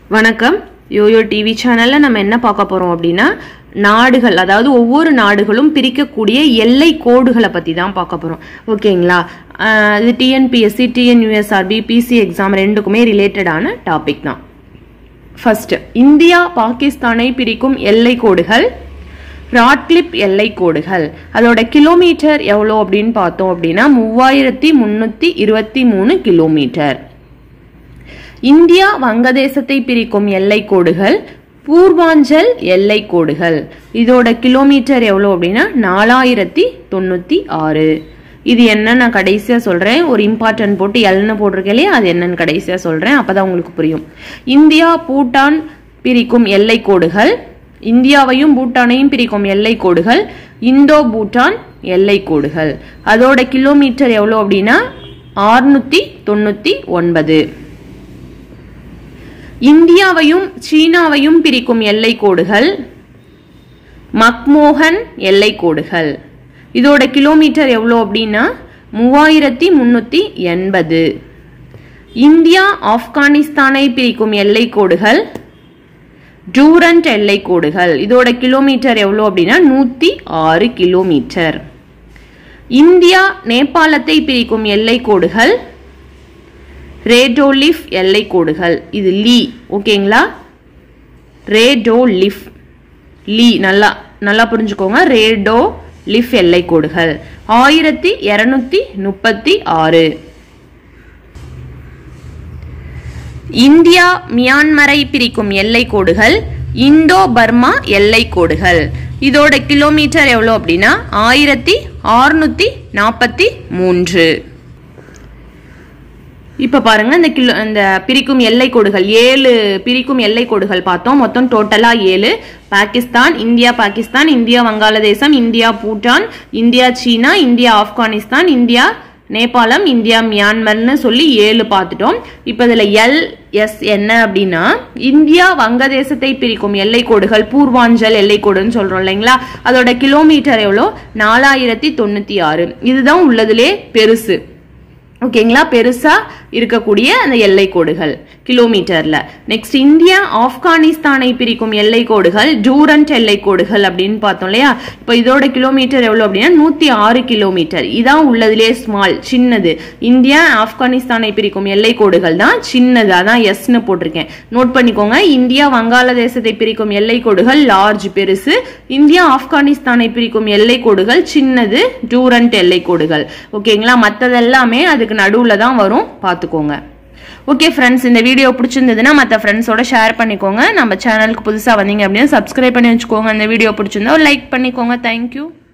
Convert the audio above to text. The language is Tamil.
வணக்கம் யோயோ டிவி சேனல்ல நம்ம என்ன பார்க்க போறோம் அப்படின்னா நாடுகள் அதாவது ஒவ்வொரு நாடுகளும் பிரிக்கக்கூடிய எல்லை கோடுகளை பத்தி தான் பார்க்க போறோம் ஓகேங்களா ஆஹ் இது டிஎன்பிஎஸ்சி டிஎன்யூஎஸ்ஆர்பி பிசி எக்ஸாம் ரெண்டுக்குமே ரிலேட்டடான டாபிக் தான் ஃபர்ஸ்ட் இந்தியா பாகிஸ்தானை பிரிக்கும் எல்லை கோடுகள் ராட்கிளிப் எல்லை கோடுகள் அதோட கிலோமீட்டர் எவ்வளோ அப்படின்னு பார்த்தோம் அப்படின்னா மூவாயிரத்தி முன்னூத்தி இருபத்தி மூணு கிலோமீட்டர் இந்தியா வங்கதேசத்தை பிரிக்கும் எல்லை கோடுகள் பூர்வாஞ்சல் எல்லை கோடுகள் இதோட கிலோமீட்டர் எவ்வளோ அப்படின்னா நாலாயிரத்தி தொண்ணூத்தி ஆறு இது என்ன நான் கடைசியா சொல்றேன் ஒரு இம்பார்ட்டன்ட் போட்டு எல்னு போட்டிருக்கேன் இல்லையா அது என்னன்னு கடைசியா சொல்றேன் அப்பதான் உங்களுக்கு புரியும் இந்தியா பூட்டான் பிரிக்கும் எல்லை கோடுகள் இந்தியாவையும் பூட்டானையும் பிரிக்கும் எல்லை கோடுகள் இந்தோ பூட்டான் எல்லை கோடுகள் அதோட கிலோமீட்டர் எவ்வளோ அப்படின்னா ஆறுநூத்தி தொண்ணூத்தி ஒன்பது இந்தியாவையும் சீனாவையும் பிரிக்கும் எல்லை கோடுகள் மக்மோகன் எல்லை கோடுகள் இதோட கிலோமீட்டர் எவ்வளோ அப்படின்னா மூவாயிரத்தி முன்னூத்தி எண்பது இந்தியா ஆப்கானிஸ்தானை பிரிக்கும் எல்லை கோடுகள் டூரண்ட் எல்லை கோடுகள் இதோட கிலோமீட்டர் எவ்வளோ அப்படின்னா நூத்தி ஆறு கிலோமீட்டர் இந்தியா நேபாளத்தை பிரிக்கும் எல்லை கோடுகள் ரேடோலிஃப் எல்லை கோடுகள் இது லீ ஓகேங்களா ரேடோலிஃப் லீ நல்லா நல்லா புரிஞ்சுக்கோங்க ரேடோ லிஃப் எல்லை கோடுகள் ஆயிரத்தி இருநூத்தி முப்பத்தி ஆறு இந்தியா மியான்மரை பிரிக்கும் எல்லை கோடுகள் இந்தோ பர்மா எல்லை கோடுகள் இதோட கிலோமீட்டர் எவ்வளோ அப்படின்னா ஆயிரத்தி அறுநூத்தி நாற்பத்தி மூன்று இப்ப பாருங்க இந்த கிலோ இந்த பிரிக்கும் எல்லை கோடுகள் ஏழு பிரிக்கும் எல்லை கோடுகள் பார்த்தோம் மொத்தம் டோட்டலா ஏழு Pakistan India Pakistan India Vangaladesam India Bhutan India China India Afghanistan India Nepalam India மியான்மர்னு சொல்லி ஏழு பார்த்துட்டோம் இப்போ இதுல எல் எஸ் என்ன அப்படின்னா இந்தியா வங்கதேசத்தை பிரிக்கும் எல்லை கோடுகள் பூர்வாஞ்சல் எல்லை கோடுன்னு சொல்றோம் இல்லைங்களா அதோட கிலோமீட்டர் எவ்வளோ நாலாயிரத்தி தொண்ணூத்தி ஆறு இதுதான் உள்ளதுலே பெருசு ஓகேங்களா பெருசா இருக்கக்கூடிய அந்த எல்லை கோடுகள் கிலோமீட்டர்ல நெக்ஸ்ட் இந்தியா ஆப்கானிஸ்தானை பிரிக்கும் எல்லை கோடுகள் டூரண்ட் எல்லை கோடுகள் அப்படின்னு பார்த்தோம் இல்லையா இப்போ இதோட கிலோமீட்டர் எவ்வளவு அப்படின்னா நூத்தி ஆறு கிலோமீட்டர் இதான் உள்ளதுலே ஸ்மால் சின்னது இந்தியா ஆப்கானிஸ்தானை பிரிக்கும் எல்லை கோடுகள் தான் சின்னது அதான் எஸ்னு போட்டிருக்கேன் நோட் பண்ணிக்கோங்க இந்தியா வங்காளதேசத்தை பிரிக்கும் எல்லை கோடுகள் லார்ஜ் பெருசு இந்தியா ஆப்கானிஸ்தானை பிரிக்கும் எல்லை கோடுகள் சின்னது டூரண்ட் எல்லை கோடுகள் ஓகேங்களா மற்றதெல்லாமே அதுக்கு நடுவில் தான் வரும் பார்த்துக்கோங்க ஓகே ஃப்ரெண்ட்ஸ் இந்த வீடியோ பிடிச்சிருந்ததுன்னா மற்ற ஃப்ரெண்ட்ஸோட ஷேர் பண்ணிக்கோங்க நம்ம சேனலுக்கு புதுசாக வந்தீங்க அப்படின்னா சப்ஸ்கிரைப் பண்ணி வச்சுக்கோங்க இந்த வீடியோ பிடிச்சிருந்தா லைக் பண்ணிக்கோங்க தேங்க்யூ